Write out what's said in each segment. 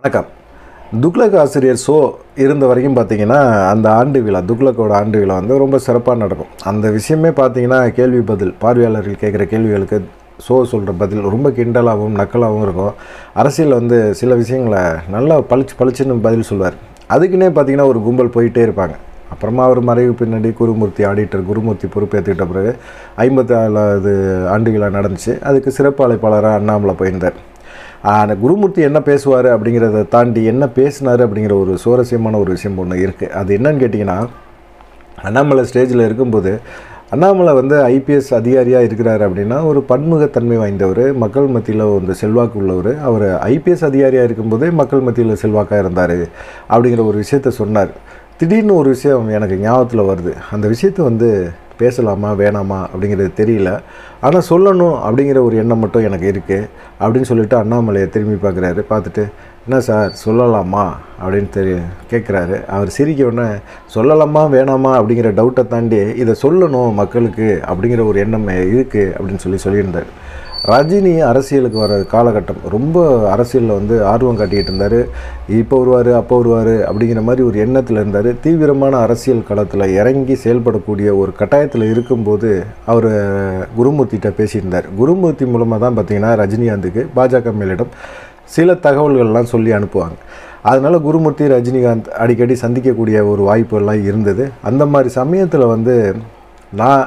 வணக்கம் துக்ளக் ஆசிரியர் ஷோ இருந்த வரைக்கும் பார்த்தீங்கன்னா அந்த ஆண்டு விழா துக்ளக்கோட ஆண்டு விழா வந்து ரொம்ப சிறப்பாக நடக்கும் அந்த விஷயமே பார்த்தீங்கன்னா கேள்வி பதில் பார்வையாளர்கள் கேட்குற கேள்விகளுக்கு ஷோ சொல்கிற பதில் ரொம்ப கிண்டலாகவும் நக்கலாகவும் இருக்கும் அரசியலில் வந்து சில விஷயங்களை நல்லா பளிச்சு பளிச்சுன்னு பதில் சொல்லுவார் அதுக்குன்னே பார்த்தீங்கன்னா ஒரு கும்பல் போயிட்டே இருப்பாங்க அப்புறமா அவர் மறைவு பின்னாடி குருமூர்த்தி ஆடிட்டர் குருமூர்த்தி பொறுப்பேற்றுக்கிட்ட பிறகு ஐம்பத்தி நாலாவது ஆண்டு விழா நடந்துச்சு அதுக்கு சிறப்பு அழைப்பாளராக அண்ணாமலை போயிருந்தார் அந்த குருமூர்த்தி என்ன பேசுவார் அப்படிங்கிறத தாண்டி என்ன பேசினார் அப்படிங்கிற ஒரு சுவாரஸ்யமான ஒரு விஷயம் ஒன்று இருக்குது அது என்னன்னு கேட்டிங்கன்னா அண்ணாமலை ஸ்டேஜில் இருக்கும்போது அண்ணாமலை வந்து ஐபிஎஸ் அதிகாரியாக இருக்கிறார் அப்படின்னா ஒரு பன்முகத்தன்மை வாய்ந்தவர் மக்கள் மத்தியில் வந்து செல்வாக்கு உள்ளவர் அவர் ஐபிஎஸ் அதிகாரியாக இருக்கும்போதே மக்கள் மத்தியில் செல்வாக்காக இருந்தார் அப்படிங்கிற ஒரு விஷயத்த சொன்னார் திடீர்னு ஒரு விஷயம் எனக்கு ஞாபகத்தில் வருது அந்த விஷயத்தை வந்து பேசலாமா வேணாமா அப்படிங்கிறது தெரியல ஆனால் சொல்லணும் அப்படிங்கிற ஒரு எண்ணம் மட்டும் எனக்கு இருக்குது அப்படின்னு சொல்லிட்டு அண்ணாமலையை திரும்பி பார்க்குறாரு பார்த்துட்டு என்ன சார் சொல்லலாமா அப்படின்னு தெரிய கேட்குறாரு அவர் சிரிக்க உடனே சொல்லலாமா வேணாமா அப்படிங்கிற டவுட்டை தாண்டி இதை சொல்லணும் மக்களுக்கு அப்படிங்கிற ஒரு எண்ணம் இருக்குது அப்படின்னு சொல்லி சொல்லியிருந்தார் ரஜினி அரசியலுக்கு வர காலகட்டம் ரொம்ப அரசியலில் வந்து ஆர்வம் காட்டிக்கிட்டு இருந்தார் இப்போ வருவார் அப்போ வருவார் அப்படிங்கிற மாதிரி ஒரு எண்ணத்தில் இருந்தார் தீவிரமான அரசியல் களத்தில் இறங்கி செயல்படக்கூடிய ஒரு கட்டாயத்தில் இருக்கும்போது அவர் குருமூர்த்திகிட்ட பேசியிருந்தார் குருமூர்த்தி மூலமாக தான் பார்த்திங்கன்னா ரஜினிகாந்துக்கு பாஜக மேலிடம் சில தகவல்கள்லாம் சொல்லி அனுப்புவாங்க அதனால் குருமூர்த்தி ரஜினிகாந்த் அடிக்கடி சந்திக்கக்கூடிய ஒரு வாய்ப்புகள்லாம் இருந்தது அந்த மாதிரி சமயத்தில் வந்து நான்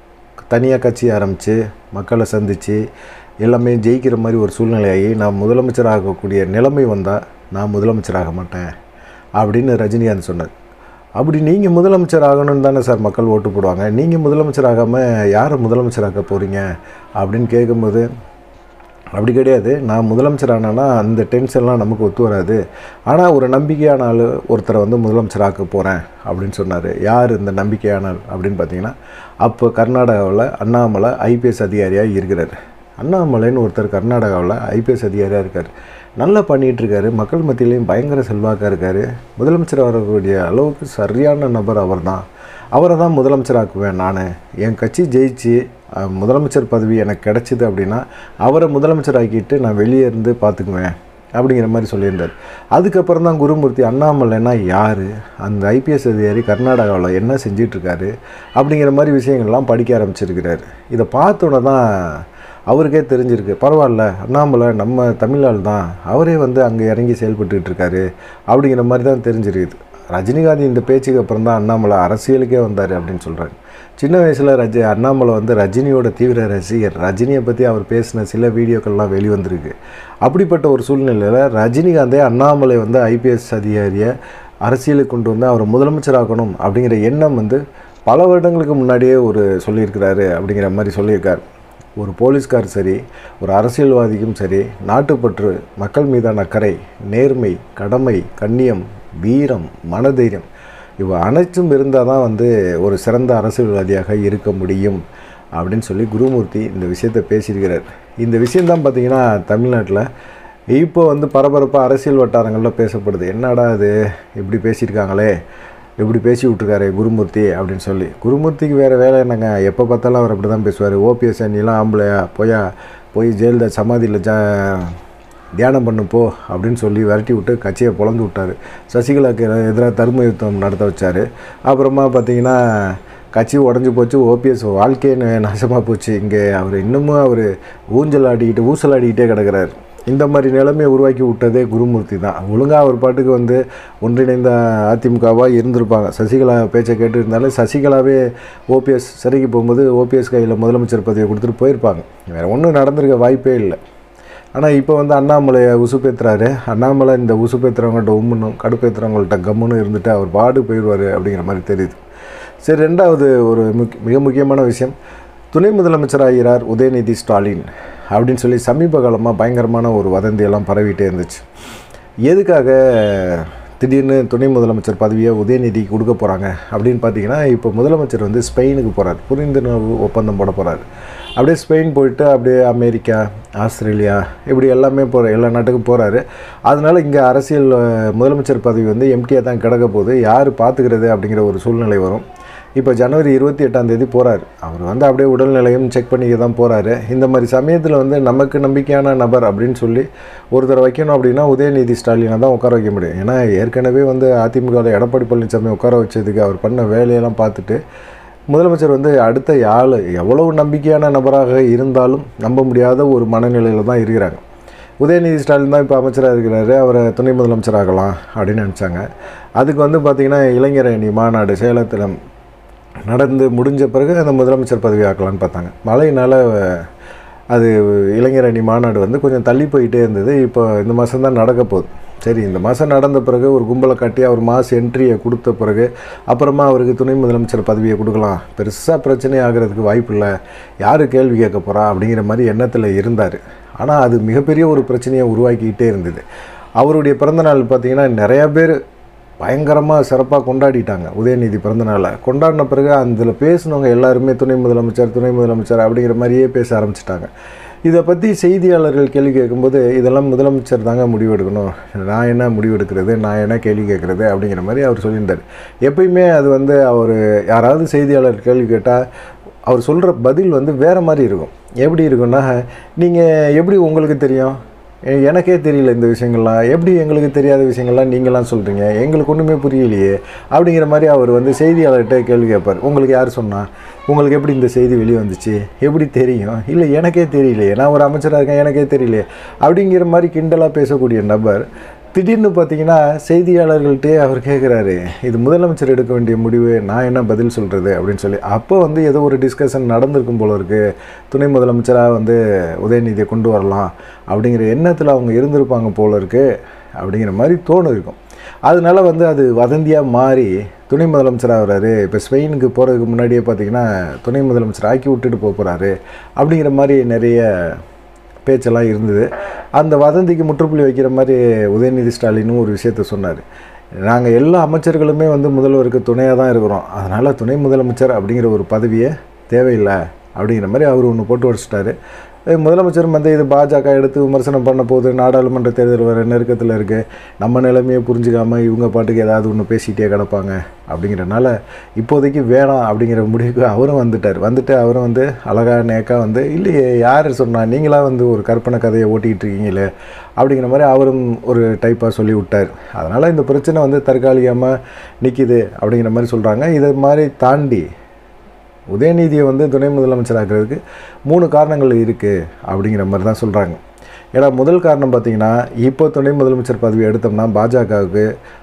தனியாக கட்சி ஆரம்பித்து மக்களை சந்தித்து எல்லாமே ஜெயிக்கிற மாதிரி ஒரு சூழ்நிலையாகி நான் முதலமைச்சர் ஆகக்கூடிய நிலைமை வந்தால் நான் முதலமைச்சராக மாட்டேன் அப்படின்னு ரஜினிகாந்த் சொன்னார் அப்படி நீங்கள் முதலமைச்சர் ஆகணும்னு தானே சார் மக்கள் ஓட்டு போடுவாங்க நீங்கள் முதலமைச்சர் ஆகாமல் யாரை முதலமைச்சராக்க போகிறீங்க அப்படின்னு கேட்கும்போது அப்படி கிடையாது நான் முதலமைச்சர் ஆனேன்னா அந்த டென்ஷன்லாம் நமக்கு ஒத்து வராது ஆனால் ஒரு நம்பிக்கையான ஆள் ஒருத்தரை வந்து முதலமைச்சராக்க போகிறேன் அப்படின்னு சொன்னார் யார் இந்த நம்பிக்கையான ஆள் அப்படின்னு பார்த்தீங்கன்னா அப்போ கர்நாடகாவில் அண்ணாமலை ஐபிஎஸ் அதிகாரியாக இருக்கிறார் அண்ணாமலைன்னு ஒருத்தர் கர்நாடகாவில் ஐபிஎஸ் அதிகாரியாக இருக்கார் நல்லா பண்ணிகிட்டு இருக்காரு மக்கள் மத்தியிலையும் பயங்கர செல்வாக்காக இருக்கார் முதலமைச்சர் வரக்கூடிய அளவுக்கு சரியான நபர் அவர் தான் அவரை தான் முதலமைச்சராக்குவேன் நான் என் கட்சி ஜெயிச்சு அஹ், முதலமைச்சர் பதவி எனக்கு கிடச்சிது அப்படின்னா அவரை முதலமைச்சராக்கிட்டு நான் வெளியே இருந்து பார்த்துக்குவேன் அப்படிங்கிற மாதிரி சொல்லியிருந்தார் அதுக்கப்புறம் தான் குருமூர்த்தி அண்ணாமலைன்னா யார் அந்த ஐபிஎஸ் அதிகாரி கர்நாடகாவில் என்ன செஞ்சிட்ருக்காரு அப்படிங்கிற மாதிரி விஷயங்கள்லாம் படிக்க ஆரம்பிச்சிருக்கிறார் இதை பார்த்தோன்னே தான் அவருக்கே தெரிஞ்சிருக்கு பரவாயில்ல அண்ணாமலை நம்ம தமிழால் தான் அவரே வந்து அங்கே இறங்கி செயல்பட்டுக்கிட்டு இருக்காரு அப்படிங்கிற மாதிரி தான் தெரிஞ்சிருக்குது ரஜினிகாந்த் இந்த பேச்சுக்கு அப்புறம் தான் அண்ணாமலை அரசியலுக்கே வந்தார் அப்படின்னு சொல்கிறாங்க சின்ன வயசில் ரஜி அண்ணாமலை வந்து ரஜினியோட தீவிர ரசிகர் ரஜினியை பற்றி அவர் பேசின சில வீடியோக்கள்லாம் வெளிவந்திருக்கு அப்படிப்பட்ட ஒரு சூழ்நிலையில் ரஜினிகாந்தே அண்ணாமலை வந்து ஐபிஎஸ் அதிகாரியை அரசியலுக்கு கொண்டு வந்து அவரை முதலமைச்சராக்கணும் அப்படிங்கிற எண்ணம் வந்து பல வருடங்களுக்கு முன்னாடியே ஒரு சொல்லியிருக்கிறாரு அப்படிங்கிற மாதிரி சொல்லியிருக்கார் ஒரு போலீஸ்கார் சரி ஒரு அரசியல்வாதிக்கும் சரி நாட்டுப்பற்று மக்கள் மீதான அக்கறை நேர்மை கடமை கண்ணியம் வீரம் மனதைரியம் இவ அனைத்தும் இருந்தால் தான் வந்து ஒரு சிறந்த அரசியல்வாதியாக இருக்க முடியும் அப்படின்னு சொல்லி குருமூர்த்தி இந்த விஷயத்தை பேசியிருக்கிறார் இந்த விஷயந்தான் பார்த்தீங்கன்னா தமிழ்நாட்டில் இப்போ வந்து பரபரப்பாக அரசியல் வட்டாரங்களில் பேசப்படுது என்னடா இது இப்படி பேசியிருக்காங்களே இப்படி பேசி விட்ருக்காரு குருமூர்த்தி அப்படின்னு சொல்லி குருமூர்த்திக்கு வேறு வேலை என்னங்க எப்போ பார்த்தாலும் அவர் அப்படி தான் பேசுவார் ஓபிஎஸ் அண்ணிலாம் ஆம்பளையா போயா போய் ஜெயலலிதா சமாதியில் ஜா தியானம் பண்ணு போ அப்படின்னு சொல்லி விரட்டி விட்டு கட்சியை பொழந்து விட்டார் சசிகலாவுக்கு எதிராக தர்ம யுத்தம் நடத்த வச்சார் அப்புறமா பார்த்தீங்கன்னா கட்சி உடஞ்சி போச்சு ஓபிஎஸ் வாழ்க்கையே ந- நாசமாக போச்சு இங்கே அவர் இன்னமும் அவர் ஊஞ்சல் ஆடிக்கிட்டு ஊசல் ஆடிக்கிட்டே கிடக்கிறார் இந்த மாதிரி நிலைமையை உருவாக்கி விட்டதே குருமூர்த்தி தான் ஒழுங்காக அவர் பாட்டுக்கு வந்து ஒன்றிணைந்த அதிமுகவாக இருந்திருப்பாங்க சசிகலா பேச்சை கேட்டு இருந்தாலும் சசிகலாவே ஓபிஎஸ் சிறைக்கு போகும்போது ஓபிஎஸ் கையில் முதலமைச்சர் பதவியை கொடுத்துட்டு போயிருப்பாங்க வேறு ஒன்றும் நடந்திருக்க வாய்ப்பே இல்லை ஆனால் இப்போ வந்து அண்ணாமலையை உசுப்பேத்துறாரு அண்ணாமலை இந்த உசுப்பேத்துறவங்கள்ட்ட உம்முன்னும் கடுப்பேத்துறவங்கள்ட்ட கம்முன்னு இருந்துட்டு அவர் பாடு போயிடுவார் அப்படிங்கிற மாதிரி தெரியுது சரி ரெண்டாவது ஒரு முக்கிய மிக முக்கியமான விஷயம் துணை முதலமைச்சராகிறார் உதயநிதி ஸ்டாலின் அப்படின்னு சொல்லி சமீப காலமாக பயங்கரமான ஒரு வதந்தியெல்லாம் பரவிட்டே இருந்துச்சு எதுக்காக திடீர்னு துணை முதலமைச்சர் பதவியை உதயநிதி கொடுக்க போகிறாங்க அப்படின்னு பார்த்தீங்கன்னா இப்போ முதலமைச்சர் வந்து ஸ்பெயினுக்கு போகிறார் புரிந்துணர்வு ஒப்பந்தம் போட போகிறார் அப்படியே ஸ்பெயின் போயிட்டு அப்படியே அமெரிக்கா ஆஸ்திரேலியா இப்படி எல்லாமே போகிற எல்லா நாட்டுக்கும் போகிறாரு அதனால இங்கே அரசியல் அஹ், முதலமைச்சர் பதவி வந்து எம்டியாக தான் கிடக்க போகுது யார் பார்த்துக்கிறது அப்படிங்கிற ஒரு சூழ்நிலை வரும் இப்போ ஜனவரி இருபத்தி எட்டாம் தேதி போகிறாரு அவர் வந்து அப்படியே உடல்நிலையும் செக் பண்ணிக்க தான் போகிறாரு இந்த மாதிரி சமயத்தில் வந்து நமக்கு நம்பிக்கையான நபர் அப்படின்னு சொல்லி ஒருத்தர் வைக்கணும் அப்படின்னா உதயநிதி ஸ்டாலினை தான் உட்கார வைக்க முடியும் ஏன்னா ஏற்கனவே வந்து அதிமுகவில் எடப்பாடி பழனிசாமி உட்கார வச்சதுக்கு அவர் பண்ண வேலையெல்லாம் பார்த்துட்டு முதலமைச்சர் வந்து அடுத்த ஆள் எவ்வளவு நம்பிக்கையான நபராக இருந்தாலும் நம்ப முடியாத ஒரு மனநிலையில் தான் இருக்கிறாங்க உதயநிதி ஸ்டாலின் தான் இப்போ அமைச்சராக இருக்கிறாரு அவரை துணை முதலமைச்சராகலாம் அப்படின்னு நினச்சாங்க அதுக்கு வந்து பார்த்திங்கன்னா இளைஞர் அணி மாநாடு சேலத்தில் நடந்து முடிஞ்ச பிறகு அந்த முதலமைச்சர் பதவி ஆக்கலான்னு பார்த்தாங்க மழையினால் அது இளைஞர் அணி மாநாடு வந்து கொஞ்சம் தள்ளி போயிட்டே இருந்தது இப்போ இந்த மாதம் தான் நடக்க போகுது சரி இந்த மாதம் நடந்த பிறகு ஒரு கும்பலை காட்டி அவர் மாஸ் என்ட்ரியை கொடுத்த பிறகு அப்புறமா அவருக்கு துணை முதலமைச்சர் பதவியை கொடுக்கலாம் பெருசாக பிரச்சனை ஆகிறதுக்கு வாய்ப்பு இல்லை யார் கேள்வி கேட்க போகிறா அப்படிங்கிற மாதிரி எண்ணத்தில் இருந்தார் ஆனால் அது மிகப்பெரிய ஒரு பிரச்சனையை உருவாக்கிக்கிட்டே இருந்தது அவருடைய பிறந்தநாள் பார்த்திங்கன்னா நிறையா பேர் பயங்கரமாக சிறப்பாக கொண்டாடிட்டாங்க உதயநிதி பிறந்தநாளை கொண்டாடின பிறகு அதில் பேசினவங்க எல்லாருமே துணை முதலமைச்சர் துணை முதலமைச்சர் அப்படிங்கிற மாதிரியே பேச ஆரம்பிச்சிட்டாங்க இதை பற்றி செய்தியாளர்கள் கேள்வி கேட்கும்போது இதெல்லாம் முதலமைச்சர் தாங்க முடிவெடுக்கணும் நான் என்ன முடிவெடுக்கிறது நான் என்ன கேள்வி கேட்குறது அப்படிங்கிற மாதிரி அவர் சொல்லியிருந்தார் எப்பயுமே அது வந்து அவர் யாராவது செய்தியாளர் கேள்வி கேட்டால் அவர் சொல்கிற பதில் வந்து வேறு மாதிரி இருக்கும் எப்படி இருக்குன்னா நீங்கள் எப்படி உங்களுக்கு தெரியும் எ- எனக்கே தெரியல இந்த விஷயங்கள்லாம் எப்படி எங்களுக்கு தெரியாத விஷயங்கள்லாம் நீங்களாம் சொல்கிறீங்க எங்களுக்கு ஒன்றுமே புரியலையே அப்படிங்கிற மாதிரி அவர் வந்து செய்தியாளர்கிட்ட கேள்வி கேட்பார் உங்களுக்கு யார் சொன்னா உங்களுக்கு எப்படி இந்த செய்தி வெளியே வந்துச்சு எப்படி தெரியும் இல்லை எனக்கே தெரியலையே நான் ஒரு அமைச்சராக இருக்கேன் எனக்கே தெரியலையே அப்படிங்கிற மாதிரி கிண்டலாக பேசக்கூடிய நபர் திடீர்னு பார்த்தீங்கன்னா செய்தியாளர்கள்ட்டே அவர் கேட்குறாரு இது முதலமைச்சர் எடுக்க வேண்டிய முடிவு நான் என்ன பதில் சொல்கிறது அப்படின்னு சொல்லி அப்போ வந்து ஏதோ ஒரு டிஸ்கஷன் நடந்திருக்கும் போல இருக்குது துணை முதலமைச்சராக வந்து உதயநிதியை கொண்டு வரலாம் அப்படிங்கிற எண்ணத்தில் அவங்க இருந்திருப்பாங்க போல இருக்கு அப்படிங்கிற மாதிரி தோணு இருக்கும் அதனால வந்து அது வதந்தியாக மாறி துணை முதலமைச்சர் ஆகுறாரு இப்போ ஸ்பெயினுக்கு போகிறதுக்கு முன்னாடியே பார்த்தீங்கன்னா துணை முதலமைச்சர் ஆக்கி விட்டுட்டு போக போகிறாரு அப்படிங்கிற மாதிரி நிறைய பேச்செல்லாம் இருந்தது அந்த வதந்திக்கு முற்றுப்புள்ளி வைக்கிற மாதிரி உதயநிதி ஸ்டாலினும் ஒரு விஷயத்த சொன்னார் நாங்கள் எல்லா அமைச்சர்களுமே வந்து முதல்வருக்கு துணையாக தான் இருக்கிறோம் அதனால் துணை முதலமைச்சர் அப்படிங்கிற ஒரு பதவியே தேவையில்லை அப்படிங்கிற மாதிரி அவர் ஒன்று போட்டு வச்சிட்டாரு அஹ் முதலமைச்சரும் வந்து இது பாஜக எடுத்து விமர்சனம் பண்ண போது நாடாளுமன்ற தேர்தல் வர நெருக்கத்தில் இருக்குது நம்ம நிலைமையை புரிஞ்சுக்காம இவங்க பாட்டுக்கு ஏதாவது ஒன்று பேசிகிட்டே கிடப்பாங்க அப்படிங்கிறனால இப்போதைக்கு வேணாம் அப்படிங்கிற முடிவுக்கு அவரும் வந்துட்டார் வந்துட்டு அவரும் வந்து அழகா நேக்காக வந்து இல்லையே யார் சொன்னா நீங்களா வந்து ஒரு கற்பனை கதையை ஓட்டிகிட்டு இருக்கீங்களே அப்படிங்கிற மாதிரி அவரும் ஒரு டைப்பாக சொல்லி விட்டார் அதனால் இந்த பிரச்சனை வந்து தற்காலிகமாக நிற்கிது அப்படிங்கிற மாதிரி சொல்கிறாங்க இதை மாதிரி தாண்டி உதயநிதியை வந்து துணை முதலமைச்சராக்கிறதுக்கு மூணு காரணங்கள் இருக்குது அப்படிங்கிற மாதிரி தான் சொல்கிறாங்க ஏன்னா முதல் காரணம் பார்த்தீங்கன்னா இப்போ துணை முதலமைச்சர் பதவி எடுத்தோம்னா பாஜகவுக்கு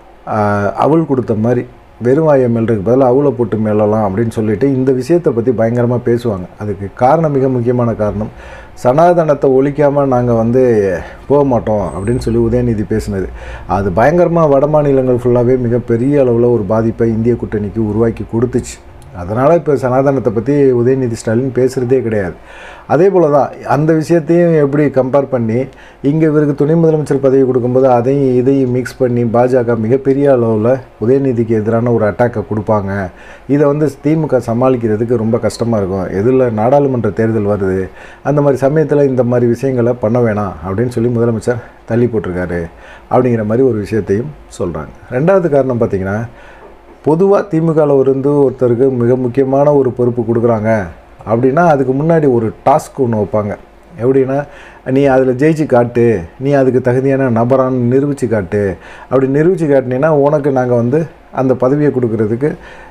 அவள் கொடுத்த மாதிரி வெறும் வாயை மேல்றதுக்கு பதிலாக அவளை போட்டு மேலலாம் அப்படின்னு சொல்லிட்டு இந்த விஷயத்தை பற்றி பயங்கரமாக பேசுவாங்க அதுக்கு காரணம் மிக முக்கியமான காரணம் சனாதனத்தை ஒழிக்காமல் நாங்கள் வந்து போக மாட்டோம் அப்படின்னு சொல்லி உதயநிதி பேசினது அது பயங்கரமாக வட மாநிலங்கள் ஃபுல்லாகவே மிகப்பெரிய அளவில் ஒரு பாதிப்பை இந்திய கூட்டணிக்கு உருவாக்கி கொடுத்துச்சு அதனால் இப்போ சனாதனத்தை பற்றி உதயநிதி ஸ்டாலின் பேசுகிறதே கிடையாது அதே போல் தான் அந்த விஷயத்தையும் எப்படி கம்பேர் பண்ணி இங்கே இவருக்கு துணை முதலமைச்சர் பதவி கொடுக்கும்போது அதையும் இதையும் மிக்ஸ் பண்ணி பாஜக மிகப்பெரிய அளவில் உதயநிதிக்கு எதிரான ஒரு அட்டாக்கை கொடுப்பாங்க இதை வந்து திமுக சமாளிக்கிறதுக்கு ரொம்ப கஷ்டமாக இருக்கும் எதில் நாடாளுமன்ற தேர்தல் வருது அந்த மாதிரி சமயத்தில் இந்த மாதிரி விஷயங்களை பண்ண வேணாம் அப்படின்னு சொல்லி முதலமைச்சர் தள்ளி போட்டிருக்காரு அப்படிங்கிற மாதிரி ஒரு விஷயத்தையும் சொல்கிறாங்க ரெண்டாவது காரணம் பார்த்திங்கன்னா பொதுவாக திமுகவில் இருந்து ஒருத்தருக்கு மிக முக்கியமான ஒரு பொறுப்பு கொடுக்குறாங்க அப்படின்னா அதுக்கு முன்னாடி ஒரு டாஸ்க் ஒன்று வைப்பாங்க எப்படின்னா நீ அதில் ஜெயிச்சு காட்டு நீ அதுக்கு தகுதியான நபரான்னு நிரூபித்து காட்டு அப்படி நிரூபித்து காட்டினீன்னா உனக்கு நாங்கள் வந்து அந்த பதவியை கொடுக்கறதுக்கு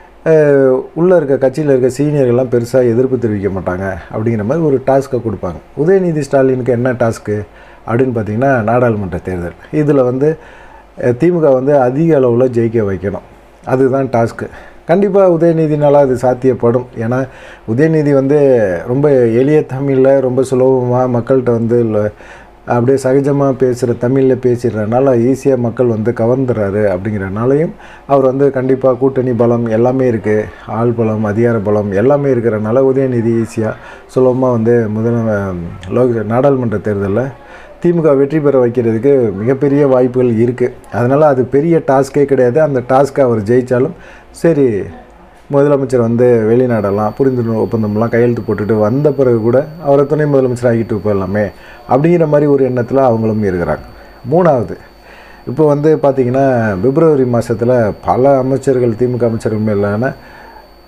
உள்ளே இருக்க கட்சியில் இருக்க சீனியர்கள்லாம் பெருசாக எதிர்ப்பு தெரிவிக்க மாட்டாங்க அப்படிங்கிற மாதிரி ஒரு டாஸ்க்கை கொடுப்பாங்க உதயநிதி ஸ்டாலினுக்கு என்ன டாஸ்க்கு அப்படின்னு பார்த்தீங்கன்னா நாடாளுமன்ற தேர்தல் இதில் வந்து அஹ், திமுக வந்து அதிக அளவில் ஜெயிக்க வைக்கணும் அதுதான் டாஸ்க்கு கண்டிப்பாக உதயநிதினால அது சாத்தியப்படும் ஏன்னா உதயநிதி வந்து ரொம்ப எளிய தமிழில் ரொம்ப சுலபமாக மக்கள்கிட்ட வந்து ல- அப்படியே சகஜமாக பேசுகிற தமிழில் பேசிடுறதுனால ஈஸியாக மக்கள் வந்து கவர்ந்துறாரு அப்படிங்கிறனாலையும் அவர் வந்து கண்டிப்பாக கூட்டணி பலம் எல்லாமே இருக்குது ஆள் பலம் அதிகார பலம் எல்லாமே இருக்கிறனால உதயநிதி ஈஸியாக சுலபமாக வந்து முதல லோக நாடாளுமன்ற தேர்தலில் திமுக வெற்றி பெற வைக்கிறதுக்கு மிகப்பெரிய வாய்ப்புகள் இருக்குது அதனால் அது பெரிய டாஸ்க்கே கிடையாது அந்த டாஸ்க்கை அவர் ஜெயித்தாலும் சரி முதலமைச்சர் வந்து வெளிநாடெல்லாம் புரிந்துணர்வு ஒப்பந்தம்லாம் கையெழுத்து போட்டுட்டு வந்த பிறகு கூட அவரை துணை முதலமைச்சர் ஆகிட்டு போயிடலாமே அப்படிங்கிற மாதிரி ஒரு எண்ணத்தில் அவங்களும் இருக்கிறாங்க மூணாவது இப்போ வந்து பார்த்திங்கன்னா பிப்ரவரி மாதத்தில் பல அமைச்சர்கள் திமுக அமைச்சர்கள் மேலான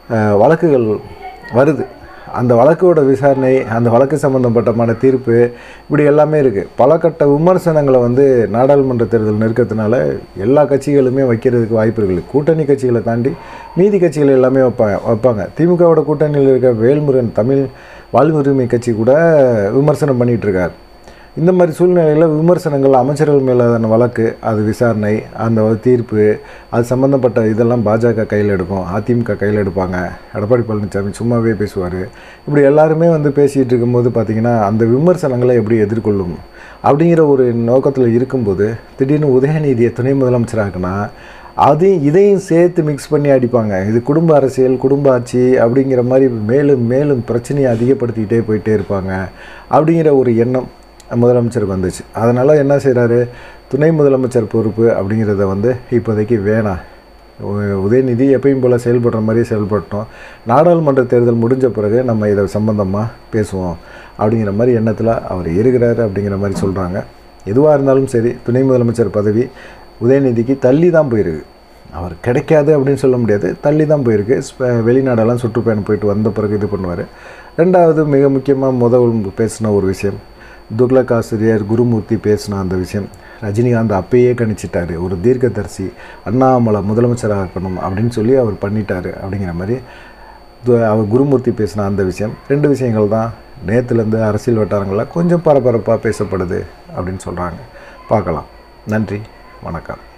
அஹ், வழக்குகள் வருது அந்த வழக்கோட விசாரணை அந்த வழக்கு சம்மந்தப்பட்டமான தீர்ப்பு இப்படி எல்லாமே இருக்குது பல கட்ட விமர்சனங்களை வந்து நாடாளுமன்ற தேர்தல் நெருக்கத்தினால எல்லா கட்சிகளுமே வைக்கிறதுக்கு வாய்ப்பு இருக்குது கூட்டணி கட்சிகளை தாண்டி மீதி கட்சிகள் எல்லாமே வைப்பாங்க வைப்பாங்க திமுகவோட கூட்டணியில் இருக்க வேல்முருகன் தமிழ் வாழ்வுரிமை கட்சி கூட விமர்சனம் பண்ணிகிட்டு இருக்கார் இந்த மாதிரி சூழ்நிலையில் விமர்சனங்கள் அமைச்சர்கள் மேலான வழக்கு அது விசாரணை அந்த ஒரு தீர்ப்பு அது சம்மந்தப்பட்ட இதெல்லாம் பாஜக கையில் எடுக்கும் அதிமுக கையில் எடுப்பாங்க எடப்பாடி பழனிசாமி சும்மாவே பேசுவார் இப்படி எல்லாருமே வந்து பேசிகிட்டு இருக்கும்போது பார்த்திங்கன்னா அந்த விமர்சனங்களை எப்படி எதிர்கொள்ளும் அப்படிங்கிற ஒரு நோக்கத்தில் இருக்கும்போது திடீர்னு உதயநிதியை துணை முதலமைச்சராக்குனா அதையும் இதையும் சேர்த்து மிக்ஸ் பண்ணி அடிப்பாங்க இது குடும்ப அரசியல் குடும்ப ஆட்சி அப்படிங்கிற மாதிரி மேலும் மேலும் பிரச்சனையை அதிகப்படுத்திக்கிட்டே போயிட்டே இருப்பாங்க அப்படிங்கிற ஒரு எண்ணம் முதலமைச்சருக்கு வந்துச்சு அதனால் என்ன செய்கிறாரு துணை முதலமைச்சர் பொறுப்பு அப்படிங்கிறத வந்து இப்போதைக்கு வேணாம் உ- உதயநிதி எப்பயும் போல் செயல்படுற மாதிரியே செயல்பட்டோம் நாடாளுமன்ற தேர்தல் முடிஞ்ச பிறகு நம்ம இதை சம்பந்தமாக பேசுவோம் அப்படிங்கிற மாதிரி எண்ணத்தில் அவர் இருக்கிறாரு அப்படிங்கிற மாதிரி சொல்கிறாங்க எதுவாக இருந்தாலும் சரி துணை முதலமைச்சர் பதவி உதயநிதிக்கு தள்ளி தான் போயிருக்கு அவர் கிடைக்காது அப்படின்னு சொல்ல முடியாது தள்ளி தான் போயிருக்கு ஸ்ப- வெளிநாடெல்லாம் சுற்றுப்பயணம் போயிட்டு வந்த பிறகு இது பண்ணுவார் ரெண்டாவது மிக முக்கியமாக முதல் பேசின ஒரு விஷயம் துக்ளக் ஆசிரியர் குருமூர்த்தி பேசின அந்த விஷயம் ரஜினிகாந்த் அப்பயே கணிச்சிட்டாரு ஒரு தீர்க்கதரிசி அண்ணாமலை முதலமைச்சராக இருக்கணும் அப்படின்னு சொல்லி அவர் பண்ணிட்டாரு அப்படிங்கிற மாதிரி து- அவர் குருமூர்த்தி பேசின அந்த விஷயம் ரெண்டு விஷயங்கள் தான் நேற்றுலேருந்து அரசியல் வட்டாரங்களில் கொஞ்சம் பரபரப்பாக பேசப்படுது அப்படின்னு சொல்கிறாங்க பார்க்கலாம் நன்றி வணக்கம்